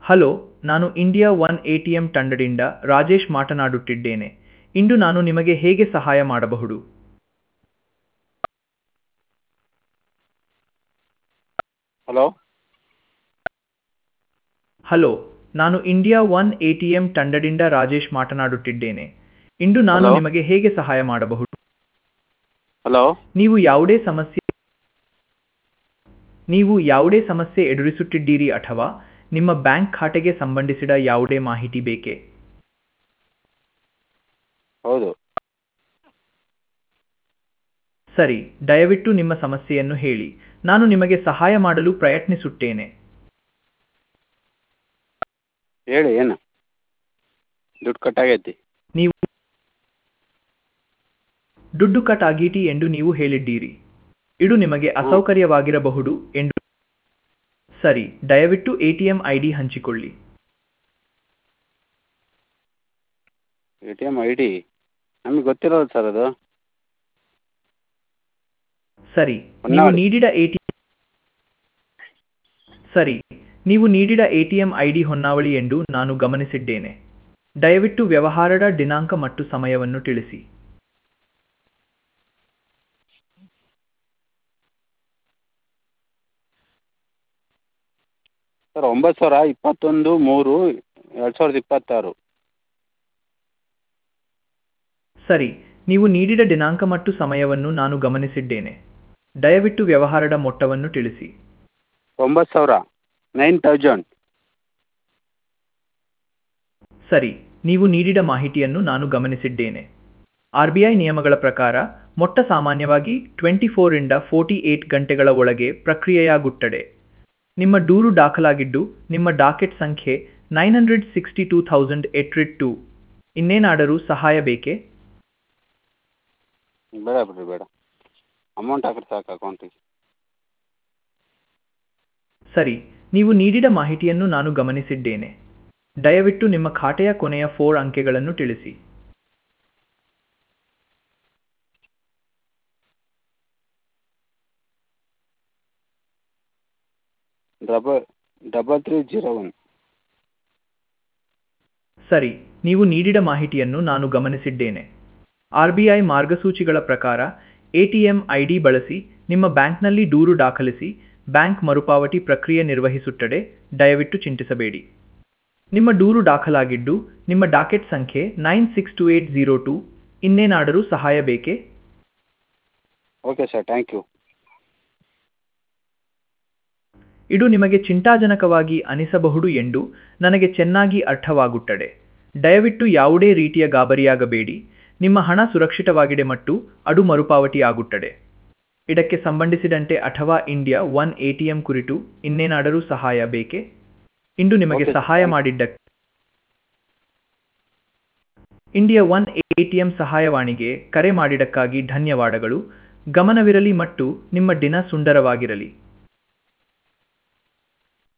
Hello ನಾನು India one A T M ತಂಡದಿಂದ ರಾಜೇಶ್ ಮಾತನಾಡುತ್ತಿದ್ದೇನೆ ಇಂದು ನಾನು ನಿಮಗೆ ಹೇಗೆ ಸಹಾಯ ಮಾಡಬಹುದು ಹಲೋ ಹಲೋ ನಾನು India one A T M ತಂಡದಿಂದ ರಾಜೇಶ್ ಮಾತನಾಡುತ್ತಿದ್ದೇನೆ ಇಂದು ನಾನು Hello? ನಿಮಗೆ ಹೇಗೆ ಸಹಾಯ ಮಾಡಬಹುದು ಹಲೋ ನೀವು ಯಾವುದೇ ಸಮಸ್ಯೆ ನೀವು ಯಾವುದೇ ಸಮಸ್ಯೆ ಎದುರಿಸುತ್ತಿದ್ದೀರಿ ಅಥವಾ ನಿಮ್ಮ ಬ್ಯಾಂಕ್ ಖಾತೆಗೆ ಸಂಬಂಧಿಸಿದ ಯಾವುದೇ ಮಾಹಿತಿ ಬೇಕೇ ಹೌದು ಸರಿ ದಯವಿಟ್ಟು ನಿಮ್ಮ ಸಮಸ್ಯೆಯನ್ನು ಹೇಳಿ ನಾನು ನಿಮಗೆ ಸಹಾಯ ಮಾಡಲು ಪ್ರಯತ್ನಿಸುತ್ತೇನೆ ಹೇಳಿ ಏನು ದುಡ್ಡು ಕಟ್ಟಾಗೈತಿ ನೀವು ದುಡ್ಡು ಕಟ್ ಆಗೀಟಿ ಎಂದು ನೀವು ಹೇಳಿದ್ದೀರಿ ಇದು ನಿಮಗೆ ಅಸೌಕರ್ಯವಾಗಿರಬಹುದು ಎಂದು ಸರಿ ದಯವಿಟ್ಟು ಎಟಿಎಂ ಐ ಡಿ ಹಂಚಿಕೊಳ್ಳಿ A T M I D ನಮಗೆ ಗೊತ್ತಿರೋದು ಸರ್ ಅದು ಸರಿ ನೀವು ಹೊನ್ನಾಳಿ. ನೀಡಿದ ಎಟಿ ಸರಿ ನೀವು ನೀಡಿದ ಎಟಿಎಂ ಐ ಡಿ ಹೊನ್ನಾವಳಿ ಎಂದು ನಾನು ಗಮನಿಸಿದ್ದೇನೆ ದಯವಿಟ್ಟು ವ್ಯವಹಾರದ ದಿನಾಂಕ ಮತ್ತು ಸಮಯವನ್ನು ತಿಳಿಸಿ ಸರ್ ಒಂಬತ್ತು ಸಾವಿರ ಇಪ್ಪತ್ತೊಂದು ಮೂರು ಎರಡು ಸಾವಿರದ ಇಪ್ಪತ್ತಾರು ಸರಿ ನೀವು ನೀಡಿದ ದಿನಾಂಕ ಮತ್ತು ಸಮಯವನ್ನು ನಾನು ಗಮನಿಸಿದ್ದೇನೆ ದಯವಿಟ್ಟು ವ್ಯವಹಾರದ ಮೊತ್ತವನ್ನು ತಿಳಿಸಿ ಒಂಬತ್ತು ಸಾವಿರ ನೈನ್ ತೌಸಂಡ್ ಸರಿ ನೀವು ನೀಡಿದ ಮಾಹಿತಿಯನ್ನು ನಾನು ಗಮನಿಸಿದ್ದೇನೆ ಆರ್ ಬಿ ಐ ನಿಯಮಗಳ ಪ್ರಕಾರ ಮೊಟ್ಟ ಸಾಮಾನ್ಯವಾಗಿ ಟ್ವೆಂಟಿ ಫೋರಿಂದ ಫೋರ್ಟಿ ಏಟ್ ಗಂಟೆಗಳ ಒಳಗೆ ಪ್ರಕ್ರಿಯೆಯಾಗುತ್ತದೆ ನಿಮ್ಮ ದೂರು ದಾಖಲಾಗಿದ್ದು ನಿಮ್ಮ ಡಾಕೆಟ್ ಸಂಖ್ಯೆ nine hundred sixty two thousand eight hundred two ಇನ್ನೇನಾದರೂ ಸಹಾಯ ಬೇಕೇ ಬೇಡ ಬಿಡ್ರಿ ಬೇಡ ಅಮೌಂಟ್ ಹಾಕಿದ್ರೆ ಸಾಕು ಅಕೌಂಟಿಗೆ ಸರಿ ನೀವು ನೀಡಿದ ಮಾಹಿತಿಯನ್ನು ನಾನು ಗಮನಿಸಿದ್ದೇನೆ ದಯವಿಟ್ಟು ನಿಮ್ಮ ಖಾತೆಯ ಕೊನೆಯ ಫೋರ್ ಅಂಕೆಗಳನ್ನು ತಿಳಿಸಿ double double three zero one ಸರಿ ನೀವು ನೀಡಿದ ಮಾಹಿತಿಯನ್ನು ನಾನು ಗಮನಿಸಿದ್ದೇನೆ ಆರ್ ಬಿ ಐ ಮಾರ್ಗಸೂಚಿಗಳ ಪ್ರಕಾರ ಎಟಿಎಂ ಐ ಡಿ ಬಳಸಿ ನಿಮ್ಮ ಬ್ಯಾಂಕ್ನಲ್ಲಿ ದೂರು ದಾಖಲಿಸಿ ಬ್ಯಾಂಕ್ ಮರುಪಾವತಿ ಪ್ರಕ್ರಿಯೆ ನಿರ್ವಹಿಸುತ್ತದೆ ದಯವಿಟ್ಟು ಚಿಂತಿಸಬೇಡಿ ನಿಮ್ಮ ದೂರು ದಾಖಲಾಗಿದ್ದು ನಿಮ್ಮ ಡಾಕೆಟ್ ಸಂಖ್ಯೆ nine six two eight zero two ಇನ್ನೇನಾದರೂ ಸಹಾಯ ಬೇಕೇ ಓಕೆ ಸರ್ ಥ್ಯಾಂಕ್ ಯು ಇದು ನಿಮಗೆ ಚಿಂತಾಜನಕವಾಗಿ ಅನಿಸಬಹುದು ಎಂದು ನನಗೆ ಚೆನ್ನಾಗಿ ಅರ್ಥವಾಗುತ್ತದೆ ದಯವಿಟ್ಟು ಯಾವುದೇ ರೀತಿಯ ಗಾಬರಿಯಾಗಬೇಡಿ ನಿಮ್ಮ ಹಣ ಸುರಕ್ಷಿತವಾಗಿದೆ ಮತ್ತು ಅದು ಮರುಪಾವತಿಯಾಗುತ್ತದೆ ಇದಕ್ಕೆ ಸಂಬಂಧಿಸಿದಂತೆ ಅಥವಾ ಇಂಡಿಯಾ ಒನ್ ಎಟಿಎಂ ಕುರಿತು ಇನ್ನೇನಾದರೂ ಸಹಾಯ ಬೇಕೇ ಇಂದು ನಿಮಗೆ Okay, ಸಹಾಯ thank you. ಮಾಡಿದ್ದಕ್ಕೆ ಇಂಡಿಯಾ ಒನ್ ಎಟಿಎಂ ಸಹಾಯವಾಣಿಗೆ ಕರೆ ಮಾಡಿದ್ದಕ್ಕಾಗಿ ಧನ್ಯವಾದಗಳು ಗಮನವಿರಲಿ ಮತ್ತು ನಿಮ್ಮ ದಿನ ಸುಂದರವಾಗಿರಲಿ